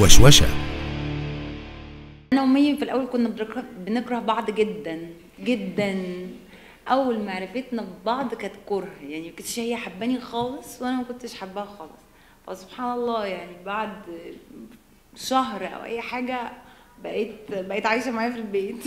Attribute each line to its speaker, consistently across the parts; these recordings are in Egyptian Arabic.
Speaker 1: وشوشة
Speaker 2: انا ومي في الاول كنا بنكره, بنكره بعض جدا جدا اول ما عرفتنا ببعض كانت كره يعني ما كنتش هي حباني خالص وانا ما كنتش حباها خالص فسبحان الله يعني بعد شهر او اي حاجه بقيت بقيت عايشه معايا في البيت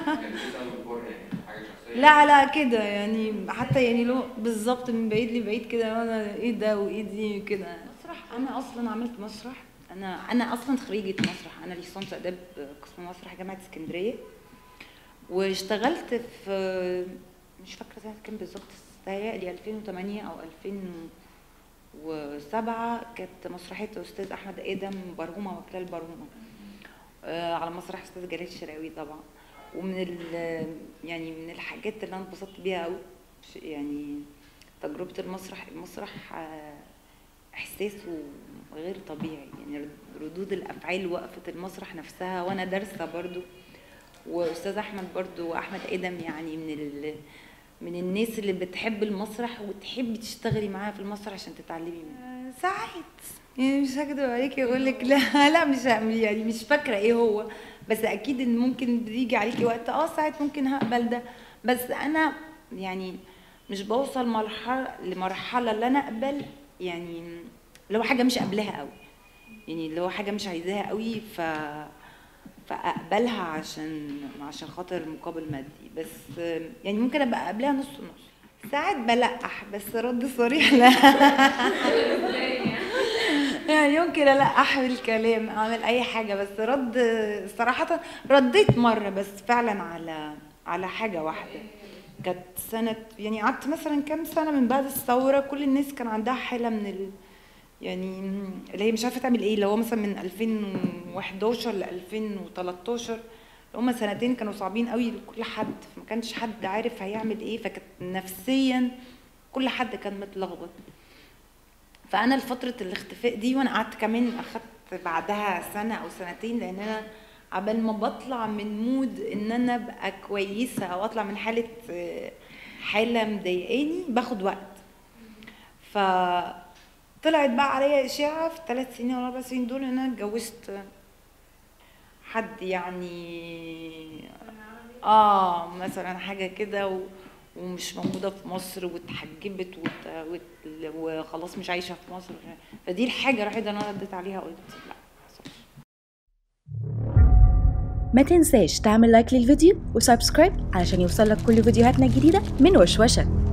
Speaker 2: لا لا كده يعني حتى يعني لو بالظبط من بعيد لبعيد كده انا ايه ده وايه دي كده مسرح انا اصلا عملت مسرح انا انا اصلا خريجه مسرح انا ليسانس اداب قسم مسرح جامعه اسكندريه واشتغلت في مش فاكره سنه كام بالظبط تهيألي 2008 او 2007 كانت مسرحيه الاستاذ احمد ادم برهومه وكلال برهومه آه، على مسرح استاذ جلال الشراوي طبعا ومن ال- يعني من الحاجات اللي انا اتبسطت بيها قوي يعني تجربه المسرح المسرح آه، احساسه غير طبيعي يعني رد- ردود الافعال وقفه المسرح نفسها وانا دارسه برضو واستاذ احمد برضو واحمد ادم يعني من ال من الناس اللي بتحب المسرح وتحبي تشتغلي معاها في المسرح عشان تتعلمي منه ساعات يعني مش هكدب عليكي اقول لك لا لا مش يعني مش فاكره ايه هو بس اكيد ان ممكن بيجي عليكي وقت اه ساعات ممكن هقبل ده بس انا يعني مش بوصل مرحله لمرحله اللي انا اقبل يعني لو حاجه مش قابلاها قوي يعني لو حاجه مش عايزاها قوي ف فاقبلها عشان عشان خاطر مقابل مادي بس يعني ممكن ابقى قبلها نص نص ساعات بلقح بس رد صريح لا يعني يمكن القح بالكلام اعمل اي حاجه بس رد صراحه رديت مره بس فعلا على على حاجه واحده كانت سنه يعني قعدت مثلا كام سنه من بعد الثوره كل الناس كان عندها حاله من ال يعني اللي هي مش عارفه تعمل ايه اللي هو مثلا من 2011 ل 2013 اللي هما سنتين كانوا صعبين قوي لكل حد فما كانش حد عارف هيعمل ايه فكانت نفسيا كل حد كان متلخبط فانا لفتره الاختفاء دي وانا قعدت كمان اخدت بعدها سنه او سنتين لان انا عبال ما بطلع من مود ان انا ابقى كويسه او اطلع من حاله آه، حاله مضايقاني باخد وقت ف طلعت بقى عليا اشاعه في ثلاث سنين ولا اربع سنين دول ان انا اتجوزت حد يعني اه مثلا حاجه كده و... ومش موجوده في مصر واتحجبت وت... وت... وخلاص مش عايشه في مصر فدي الحاجه الوحيده اللي انا رديت عليها قلت لا خلاص.
Speaker 3: ما تنساش تعمل لايك للفيديو وسبسكرايب علشان يوصلك كل فيديوهاتنا الجديدة من وشوشة